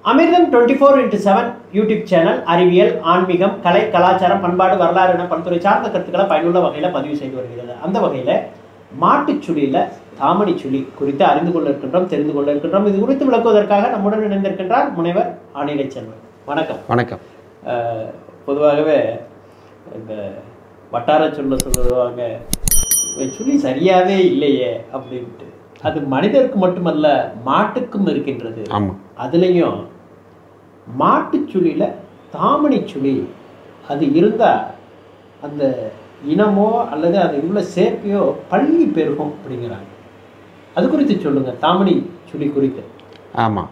அமிர்தம் twenty four into seven YouTube channel அறிவியல் ஆன்மீகம் கலை கலாச்சாரம் பண்பாடு வரலாறு என பல்துறை சார்ந்த கருத்துக்களை பயனுள்ள வகையில் பதிவு செய்து வருகிறது அந்த வகையில் மாட்டுச் சுழியில் தாமணி சுழி குறித்து அறிந்து கொள்ள இருக்கின்றோம் தெரிந்து கொள்ள இருக்கின்றோம் இது குறித்து விளக்குவதற்காக நம்முடன் இணைந்திருக்கின்றார் முனைவர் ஆணிலை செல்வன் வணக்கம் வணக்கம் அஹ், பொதுவாகவே இந்த வட்டார சொல்ல சொல்லுவாங்க "இவன் சுழி சரியாவே இல்லையே அப்படின்ட்டு அது மனிதருக்கு மட்டுமல்ல மாட்டுக்கும் இருக்கின்றது ஆமாம் அதுலேயும் மாட்டுச் சுழியில் தாமணி சுழி அது இருந்தால் அந்த இனமோ அல்லது அது உள்ள சேர்க்கையோ பள்ளி பெருகும் அப்படிங்கிறாங்க அது குறித்து சொல்லுங்க தாமணி சுழி குறித்து ஆமாம்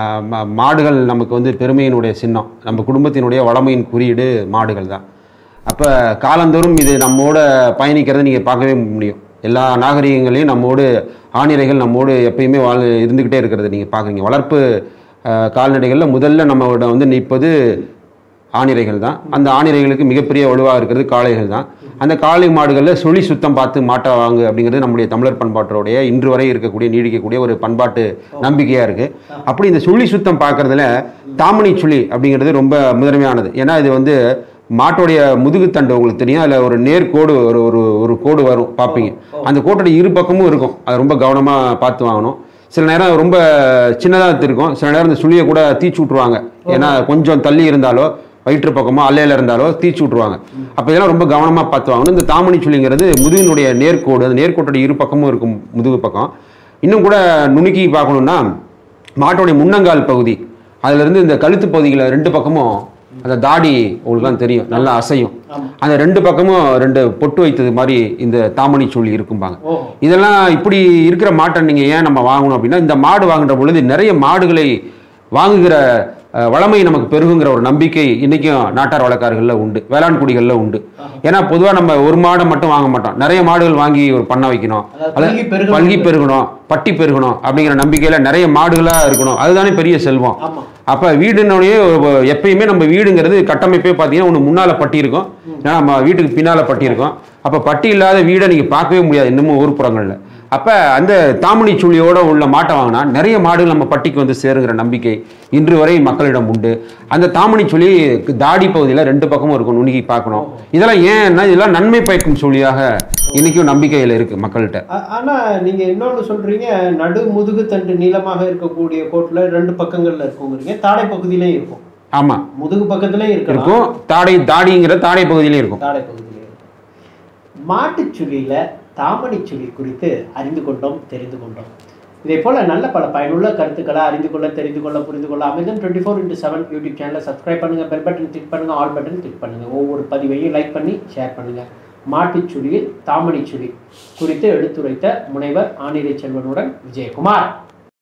மாடுகள் நமக்கு வந்து பெருமையினுடைய சின்னம் நம்ம குடும்பத்தினுடைய வளமையின் குறியீடு மாடுகள் தான் அப்போ காலந்தோறும் இது நம்மோட பயணிக்கிறதை நீங்கள் பார்க்கவே முடியும் எல்லா நாகரிகங்களையும் நம்மோடு ஆணிரைகள் நம்மோடு எப்பயுமே வாழ் இருந்துக்கிட்டே இருக்கிறத நீங்கள் பார்க்குறீங்க வளர்ப்பு ஆஹ், கால்நடைகளில் முதல்ல நம்மளோட வந்து நிற்பது ஆணிரைகள் தான் அந்த ஆணிரைகளுக்கு மிகப்பெரிய வலுவாக இருக்கிறது காளைகள் தான் அந்த காளை மாடுகளில் சுழி சுத்தம் பார்த்து மாட்டை வாங்கு அப்படிங்கிறது நம்முடைய தமிழர் பண்பாட்டோடைய இன்று வரை இருக்கக்கூடிய நீடிக்கக்கூடிய ஒரு பண்பாட்டு நம்பிக்கையாக இருக்குது அப்படி இந்த சுழி சுத்தம் பார்க்கறதுல தாமணி சுழி அப்படிங்கிறது ரொம்ப முதன்மையானது ஏன்னா இது வந்து மாட்டோடைய முதுகுத்தண்டு உங்களுக்கு தெரியும் அதில் ஒரு நேர்கோடு ஒரு ஒரு ஒரு கோடு வரும் பார்ப்பீங்க அந்த கோட்டோட இரு பக்கமும் இருக்கும் அது ரொம்ப கவனமாக பார்த்து வாங்கணும் சில நேரம் ரொம்ப சின்னதாக இருக்கும் சில நேரம் இந்த சுழியை கூட தீச்சு விட்ருவாங்க ஏன்னா கொஞ்சம் தள்ளி இருந்தாலோ வயிற்று பக்கமோ அல்லையில் இருந்தாலோ தீச்சு விட்ருவாங்க அப்போ இதெல்லாம் ரொம்ப கவனமாக பார்த்து வாங்கணும் இந்த தாமணி சுழிங்கிறது முதுகினுடைய நேர்கோடு அந்த நேர்கோட்டோட இரு பக்கமும் இருக்கும் முதுகு பக்கம் இன்னும் கூட நுணுக்கி பார்க்கணுன்னா மாட்டோடைய முன்னங்கால் பகுதி அதிலிருந்து இந்த கழுத்து பகுதிகளில் ரெண்டு பக்கமும் அந்த தாடி உங்களுக்கு தான் தெரியும் நல்லா அசையும் அந்த ரெண்டு பக்கமும் ரெண்டு பொட்டு வைத்தது மாதிரி இந்த தாமணி சுழி இருக்கும்பாங்க ஓஹோ இதெல்லாம் இப்படி இருக்கிற மாட்டை நீங்கள் ஏன் நம்ம வாங்கணும் அப்படின்னா இந்த மாடு வாங்குற பொழுது நிறைய மாடுகளை வாங்குகிற அஹ், வளமை நமக்கு பெருகுங்கிற ஒரு நம்பிக்கை இன்னைக்கும் நாட்டார் வழக்காறுகளில் உண்டு வேளாண் குடிகளில் உண்டு ஏன்னா பொதுவாக நம்ம ஒரு மாடை மட்டும் வாங்க மாட்டோம் நிறைய மாடுகள் வாங்கி ஒரு பண்ண வைக்கணும் அதாவது அல்ல- பல்கி பெருகணும். பல்கி பெருகணும் பட்டி பெருகணும் அப்படிங்கிற நம்பிக்கையில் நிறைய மாடுகளாக இருக்கணும் அதுதானே பெரிய செல்வம் ஆமா அப்போ வீடுனுடைய ஒரு- எப்பயுமே நம்ம வீடுங்கிறது கட்டமைப்பே பார்த்தீங்கன்னா ஒன்று முன்னால் பட்டி இருக்கும் ஏன்னா நம்ம வீட்டுக்கு பின்னால் பட்டி இருக்கும் அப்போ பட்டி இல்லாத வீடை நீங்கள் பார்க்கவே முடியாது இன்னமும் ஊர்ப்புறங்களில் அப்போ அந்த தாமணி சுழியோட உள்ள மாட்டை வாங்கினா நிறைய மாடுகள் நம்ம பட்டிக்கு வந்து சேருங்கிற நம்பிக்கை இன்று வரை மக்களிடம் உண்டு அந்த தாமணி சுழி தாடி பகுதியில் ரெண்டு பக்கமும் இருக்கும் நுணுகி பார்க்கணும் இதெல்லாம் ஏன்னா இதெல்லாம் நன்மை பயக்கும் சுழியாக இன்னைக்கும் நம்பிக்கையில் இருக்குது மக்கள்கிட்ட ஆ- ஆனா நீங்க இன்னொன்னு சொல்றீங்க நடு முதுகு தண்டு நீளமாக இருக்கக்கூடிய கோட்டுல ரெண்டு பக்கங்கள்ல இருக்குங்கிறீங்க தாடை பகுதியிலையும் இருக்கும் ஆமாம் முதுகு பக்கத்துலயும் இருக்கலாம் இருக்கும் தாடை தாடிங்கிற தாடை பகுதியிலையும் இருக்கும் தாடை பகுதியிலையும் இருக்கும் மாட்டுச் சுழியில தாமணிச் சுழி குறித்து அறிந்து கொண்டோம் தெரிந்து கொண்டோம் இதே போல நல்ல பல பயனுள்ள கருத்துக்களை அறிந்து கொள்ள தெரிந்து கொள்ள புரிந்து கொள்ள Amirtham twenty four into seven YouTube சேனலை சப்ஸ்கிரைப் பண்ணுங்க பெல் பட்டன் கிளிக் பண்ணுங்க ஆல் பட்டன் கிளிக் பண்ணுங்க ஒவ்வொரு பதிவையும் லைக் பண்ணி ஷேர் பண்ணுங்க மாட்டுச் சுழியில் தாமணிச் சுழி குறித்து எடுத்துரைத்த முனைவர் ஆனிரை செல்வனுடன் விஜயகுமார்